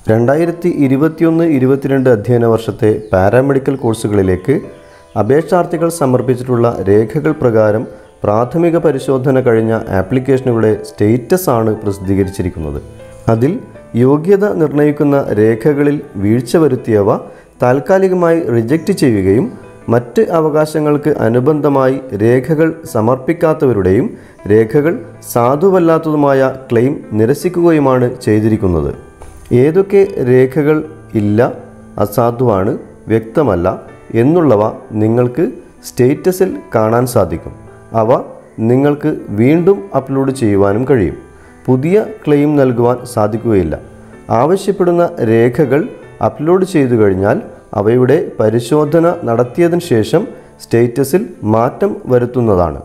രണ്ടായിരത്തി ഇരുപത്തിയൊന്ന് ഇരുപത്തിരണ്ട് അധ്യയന വർഷത്തെ പാരാമെഡിക്കൽ കോഴ്സുകളിലേക്ക് അപേക്ഷാർത്ഥികൾ സമർപ്പിച്ചിട്ടുള്ള രേഖകൾ പ്രകാരം പ്രാഥമിക പരിശോധന കഴിഞ്ഞ ആപ്ലിക്കേഷനുകളുടെ സ്റ്റേറ്റസ് ആണ് പ്രസിദ്ധീകരിച്ചിരിക്കുന്നത് അതിൽ യോഗ്യത നിർണ്ണയിക്കുന്ന രേഖകളിൽ വീഴ്ച വരുത്തിയവ താൽക്കാലികമായി റിജക്റ്റ് ചെയ്യുകയും മറ്റ് അവകാശങ്ങൾക്ക് അനുബന്ധമായി രേഖകൾ സമർപ്പിക്കാത്തവരുടെയും രേഖകൾ സാധുവല്ലാത്തതുമായ ക്ലെയിം നിരസിക്കുകയുമാണ് ചെയ്തിരിക്കുന്നത് ഏതൊക്കെ രേഖകൾ ഇല്ല അസാധുവാണ് വ്യക്തമല്ല എന്നുള്ളവ നിങ്ങൾക്ക് സ്റ്റേറ്റസിൽ കാണാൻ സാധിക്കും അവ നിങ്ങൾക്ക് വീണ്ടും അപ്ലോഡ് ചെയ്യുവാനും കഴിയും പുതിയ ക്ലെയിം നൽകുവാൻ സാധിക്കുകയില്ല ആവശ്യപ്പെടുന്ന രേഖകൾ അപ്ലോഡ് ചെയ്തു കഴിഞ്ഞാൽ അവയുടെ പരിശോധന നടത്തിയതിനു ശേഷം സ്റ്റേറ്റസിൽ മാറ്റം വരുത്തുന്നതാണ്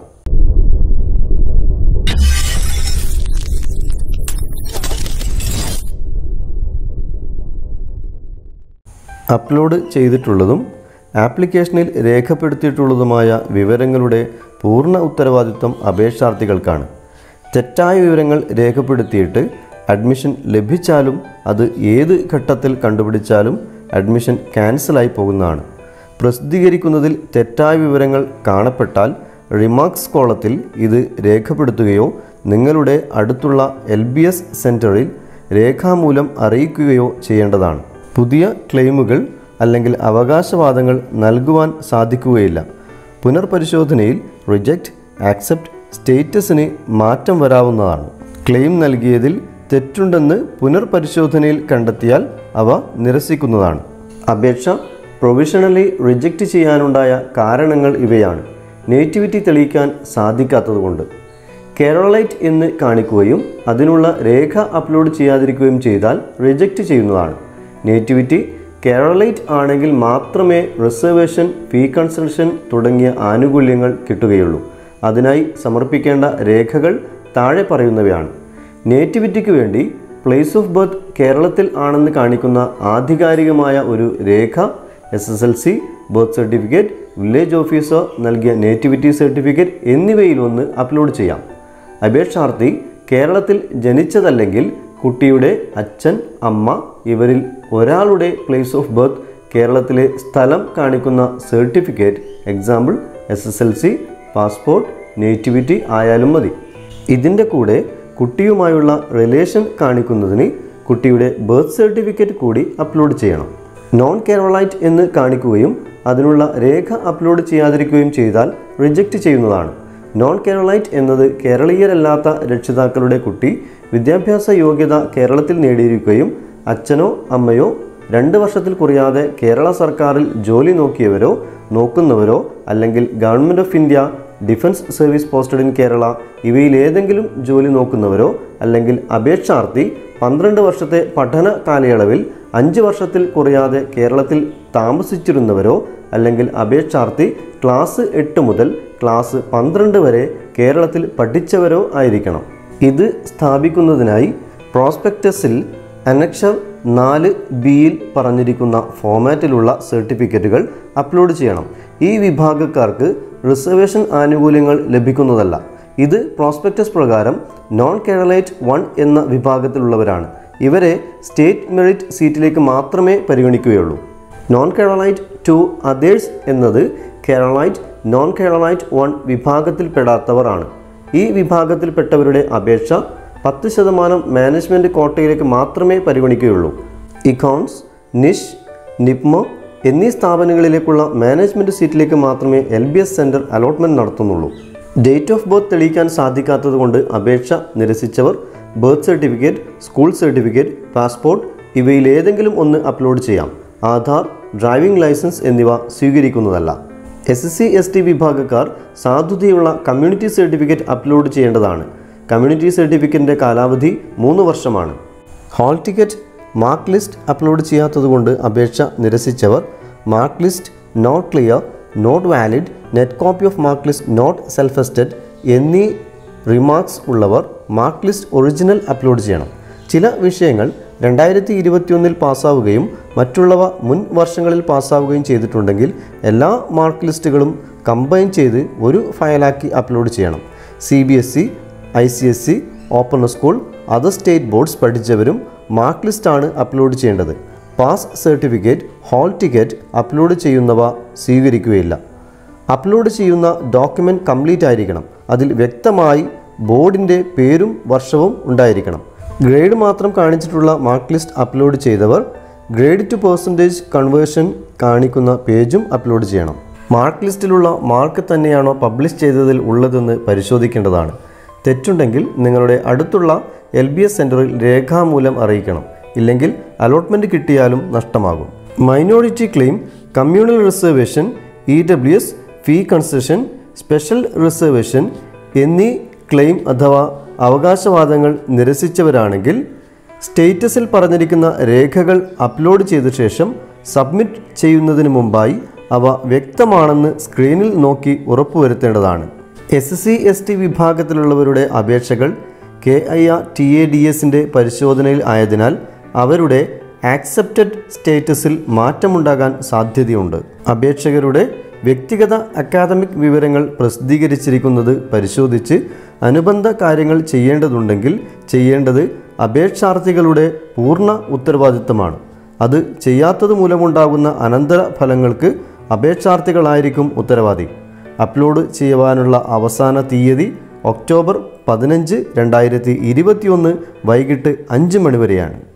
അപ്ലോഡ് ചെയ്തിട്ടുള്ളതും ആപ്ലിക്കേഷനിൽ രേഖപ്പെടുത്തിയിട്ടുള്ളതുമായ വിവരങ്ങളുടെ പൂർണ്ണ ഉത്തരവാദിത്വം അപേക്ഷാർത്ഥികൾക്കാണ് തെറ്റായ വിവരങ്ങൾ രേഖപ്പെടുത്തിയിട്ട് അഡ്മിഷൻ ലഭിച്ചാലും അത് ഏത് ഘട്ടത്തിൽ കണ്ടുപിടിച്ചാലും അഡ്മിഷൻ ക്യാൻസലായി പോകുന്നതാണ് പ്രസിദ്ധീകരിക്കുന്നതിൽ തെറ്റായ വിവരങ്ങൾ കാണപ്പെട്ടാൽ റിമാർക്സ് കോളത്തിൽ ഇത് രേഖപ്പെടുത്തുകയോ നിങ്ങളുടെ അടുത്തുള്ള എൽ ബി എസ് സെൻറ്ററിൽ രേഖാമൂലം അറിയിക്കുകയോ ചെയ്യേണ്ടതാണ് പുതിയ ക്ലെയിമുകൾ അല്ലെങ്കിൽ അവകാശവാദങ്ങൾ നൽകുവാൻ സാധിക്കുകയില്ല പുനർപരിശോധനയിൽ റിജക്റ്റ് ആക്സെപ്റ്റ് സ്റ്റേറ്റസിന് മാറ്റം വരാവുന്നതാണ് ക്ലെയിം നൽകിയതിൽ തെറ്റുണ്ടെന്ന് പുനർപരിശോധനയിൽ കണ്ടെത്തിയാൽ അവ നിരസിക്കുന്നതാണ് അപേക്ഷ പ്രൊവിഷണലി റിജക്റ്റ് ചെയ്യാനുണ്ടായ കാരണങ്ങൾ ഇവയാണ് നേറ്റിവിറ്റി തെളിയിക്കാൻ സാധിക്കാത്തതുകൊണ്ട് കേരളൈറ്റ് എന്ന് കാണിക്കുകയും അതിനുള്ള രേഖ അപ്ലോഡ് ചെയ്യാതിരിക്കുകയും ചെയ്താൽ റിജക്റ്റ് ചെയ്യുന്നതാണ് നേറ്റിവിറ്റി കേരളൈറ്റ് ആണെങ്കിൽ മാത്രമേ റിസർവേഷൻ ഫീ കൺസെഷൻ തുടങ്ങിയ ആനുകൂല്യങ്ങൾ കിട്ടുകയുള്ളൂ അതിനായി സമർപ്പിക്കേണ്ട രേഖകൾ താഴെ പറയുന്നവയാണ് നേറ്റിവിറ്റിക്ക് വേണ്ടി പ്ലേസ് ഓഫ് ബർത്ത് കേരളത്തിൽ ആണെന്ന് കാണിക്കുന്ന ആധികാരികമായ ഒരു രേഖ S S L C birth certificate village officer നൽകിയ നേറ്റിവിറ്റി സർട്ടിഫിക്കറ്റ് എന്നിവയിൽ ഒന്ന് അപ്ലോഡ് ചെയ്യാം അപേക്ഷാർത്ഥി കേരളത്തിൽ ജനിച്ചതല്ലെങ്കിൽ കുട്ടിയുടെ അച്ഛൻ അമ്മ ഇവരിൽ ഒരാളുടെ പ്ലേസ് ഓഫ് ബർത്ത് കേരളത്തിലെ സ്ഥലം കാണിക്കുന്ന certificate example S S L C passport nativity ആയാലും മതി ഇതിൻ്റെ കൂടെ കുട്ടിയുമായുള്ള റിലേഷൻ കാണിക്കുന്നതിന് കുട്ടിയുടെ ബർത്ത് സർട്ടിഫിക്കറ്റ് കൂടി അപ്ലോഡ് ചെയ്യണം നോൺ കേരളൈറ്റ് എന്ന് കാണിക്കുകയും അതിനുള്ള രേഖ അപ്ലോഡ് ചെയ്യാതിരിക്കുകയും ചെയ്താൽ റിജക്റ്റ് ചെയ്യുന്നതാണ് നോൺ കേരളൈറ്റ് എന്നത് കേരളീയരല്ലാത്ത രക്ഷിതാക്കളുടെ കുട്ടി വിദ്യാഭ്യാസ യോഗ്യത കേരളത്തിൽ നേടിയിരിക്കുകയും അച്ഛനോ അമ്മയോ രണ്ട് വർഷത്തിൽ കുറയാതെ കേരള സർക്കാരിൽ ജോലി നോക്കിയവരോ നോക്കുന്നവരോ അല്ലെങ്കിൽ government of India defence service posted in Kerala ഇവയിൽ ഏതെങ്കിലും ജോലി നോക്കുന്നവരോ അല്ലെങ്കിൽ അപേക്ഷാർത്ഥി പന്ത്രണ്ട് വർഷത്തെ പഠന കാലയളവിൽ അഞ്ച് വർഷത്തിൽ കുറയാതെ കേരളത്തിൽ താമസിച്ചിരുന്നവരോ അല്ലെങ്കിൽ അപേക്ഷാർത്ഥി ക്ലാസ് എട്ട് മുതൽ ക്ലാസ് പന്ത്രണ്ട് വരെ കേരളത്തിൽ പഠിച്ചവരോ ആയിരിക്കണം ഇത് സ്ഥാപിക്കുന്നതിനായി പ്രോസ്പെക്ടസിൽ അനക്ഷർ നാല് ബിയിൽ പറഞ്ഞിരിക്കുന്ന ഫോമാറ്റിലുള്ള സർട്ടിഫിക്കറ്റുകൾ അപ്ലോഡ് ചെയ്യണം ഈ വിഭാഗക്കാർക്ക് റിസർവേഷൻ ആനുകൂല്യങ്ങൾ ലഭിക്കുന്നതല്ല ഇത് പ്രോസ്പെക്ടസ് പ്രകാരം നോൺ കേരളൈറ്റ് വൺ എന്ന വിഭാഗത്തിലുള്ളവരാണ് ഇവരെ സ്റ്റേറ്റ് മെറിറ്റ് സീറ്റിലേക്ക് മാത്രമേ പരിഗണിക്കുകയുള്ളൂ നോൺ കേരളൈറ്റ് ടു അതേഴ്സ് എന്നത് കേരളൈറ്റ് നോൺ കേരളൈറ്റ് വൺ വിഭാഗത്തിൽപ്പെടാത്തവർ ആണ് ഈ വിഭാഗത്തിൽപ്പെട്ടവരുടെ അപേക്ഷ പത്ത് ശതമാനം മാനേജ്മെൻറ്റ് കോട്ടയിലേക്ക് മാത്രമേ പരിഗണിക്കുകയുള്ളൂ ഇക്കോൺസ് നിഷ് നിപ്മോ എന്നീ സ്ഥാപനങ്ങളിലേക്കുള്ള മാനേജ്മെൻറ്റ് സീറ്റിലേക്ക് മാത്രമേ L B S centre allotment നടത്തുന്നുള്ളൂ ഡേറ്റ് ഓഫ് ബർത്ത് തെളിയിക്കാൻ സാധിക്കാത്തതുകൊണ്ട് അപേക്ഷ നിരസിച്ചവർ birth certificate school certificate passport ഇവയിൽ ഏതെങ്കിലും ഒന്ന് അപ്ലോഡ് ചെയ്യാം ആധാർ ഡ്രൈവിംഗ് ലൈസൻസ് എന്നിവ സ്വീകരിക്കുന്നതല്ല S S C S T വിഭാഗക്കാർ സാധുതയുള്ള കമ്മ്യൂണിറ്റി സർട്ടിഫിക്കറ്റ് അപ്ലോഡ് ചെയ്യേണ്ടതാണ് കമ്മ്യൂണിറ്റി സർട്ടിഫിക്കറ്റിൻ്റെ കാലാവധി മൂന്ന് വർഷമാണ് hall ticket mark list upload ചെയ്യാത്തതുകൊണ്ട് അപേക്ഷ നിരസിച്ചവർ mark list not clear not valid net copy of mark list not self എസ്റ്റഡ് എന്നീ റിമാർക്സ് ഉള്ളവർ മാർക്ക് ലിസ്റ്റ് ഒറിജിനൽ അപ്ലോഡ് ചെയ്യണം ചില വിഷയങ്ങൾ രണ്ടായിരത്തി ഇരുപത്തിയൊന്നിൽ പാസ്സാവുകയും മറ്റുള്ളവ മുൻ വർഷങ്ങളിൽ പാസ്സാവുകയും ചെയ്തിട്ടുണ്ടെങ്കിൽ എല്ലാ മാർക്ക് ലിസ്റ്റുകളും കമ്പൈൻ ചെയ്ത് ഒരു ഫയലാക്കി അപ്ലോഡ് ചെയ്യണം C B S E I C S C open school other state boards പഠിച്ചവരും മാർക്ക് ലിസ്റ്റാണ് അപ്ലോഡ് ചെയ്യേണ്ടത് pass certificate hall ticket upload ചെയ്യുന്നവ സ്വീകരിക്കുകയില്ല അപ്ലോഡ് ചെയ്യുന്ന ഡോക്യുമെൻ്റ് കംപ്ലീറ്റ് ആയിരിക്കണം അതിൽ വ്യക്തമായി ബോർഡിൻ്റെ പേരും വർഷവും ഉണ്ടായിരിക്കണം ഗ്രേഡ് മാത്രം കാണിച്ചിട്ടുള്ള മാർക്ക് ലിസ്റ്റ് അപ്ലോഡ് ചെയ്തവർ ഗ്രേഡ് ടു പെർസെൻറ്റേജ് കൺവേർഷൻ കാണിക്കുന്ന പേജും അപ്ലോഡ് ചെയ്യണം മാർക്ക് ലിസ്റ്റിലുള്ള മാർക്ക് തന്നെയാണോ പബ്ലിഷ് ചെയ്തതിൽ ഉള്ളതെന്ന് പരിശോധിക്കേണ്ടതാണ് തെറ്റുണ്ടെങ്കിൽ നിങ്ങളുടെ അടുത്തുള്ള എൽ ബി എസ് സെൻറ്ററിൽ രേഖാമൂലം അറിയിക്കണം ഇല്ലെങ്കിൽ അലോട്ട്മെൻറ്റ് കിട്ടിയാലും നഷ്ടമാകും minority claim communal reservation E W S fee concession special reservation എന്നീ ക്ലെയിം അഥവാ അവകാശവാദങ്ങൾ നിരസിച്ചവരാണെങ്കിൽ സ്റ്റേറ്റസിൽ പറഞ്ഞിരിക്കുന്ന രേഖകൾ അപ്ലോഡ് ചെയ്ത ശേഷം സബ്മിറ്റ് ചെയ്യുന്നതിന് മുമ്പായി അവ വ്യക്തമാണെന്ന് സ്ക്രീനിൽ നോക്കി ഉറപ്പുവരുത്തേണ്ടതാണ് എസ് സി എസ് ടി വിഭാഗത്തിലുള്ളവരുടെ അപേക്ഷകൾ K I R T A D എസിൻ്റെ പരിശോധനയിൽ ആയതിനാൽ അവരുടെ ആക്സെപ്റ്റഡ് സ്റ്റേറ്റസിൽ മാറ്റമുണ്ടാകാൻ സാധ്യതയുണ്ട് അപേക്ഷകരുടെ വ്യക്തിഗത അക്കാദമിക് വിവരങ്ങൾ പ്രസിദ്ധീകരിച്ചിരിക്കുന്നത് പരിശോധിച്ച് അനുബന്ധ കാര്യങ്ങൾ ചെയ്യേണ്ടതുണ്ടെങ്കിൽ ചെയ്യേണ്ടത് അപേക്ഷാർത്ഥികളുടെ പൂർണ്ണ ഉത്തരവാദിത്തമാണ് അത് ചെയ്യാത്തത് മൂലമുണ്ടാകുന്ന അനന്തര ഫലങ്ങൾക്ക് അപേക്ഷാർത്ഥികളായിരിക്കും ഉത്തരവാദി അപ്ലോഡ് ചെയ്യുവാനുള്ള അവസാന തീയതി ഒക്ടോബർ പതിനഞ്ച് രണ്ടായിരത്തി ഇരുപത്തിയൊന്ന് വൈകിട്ട് അഞ്ച് മണി വരെയാണ്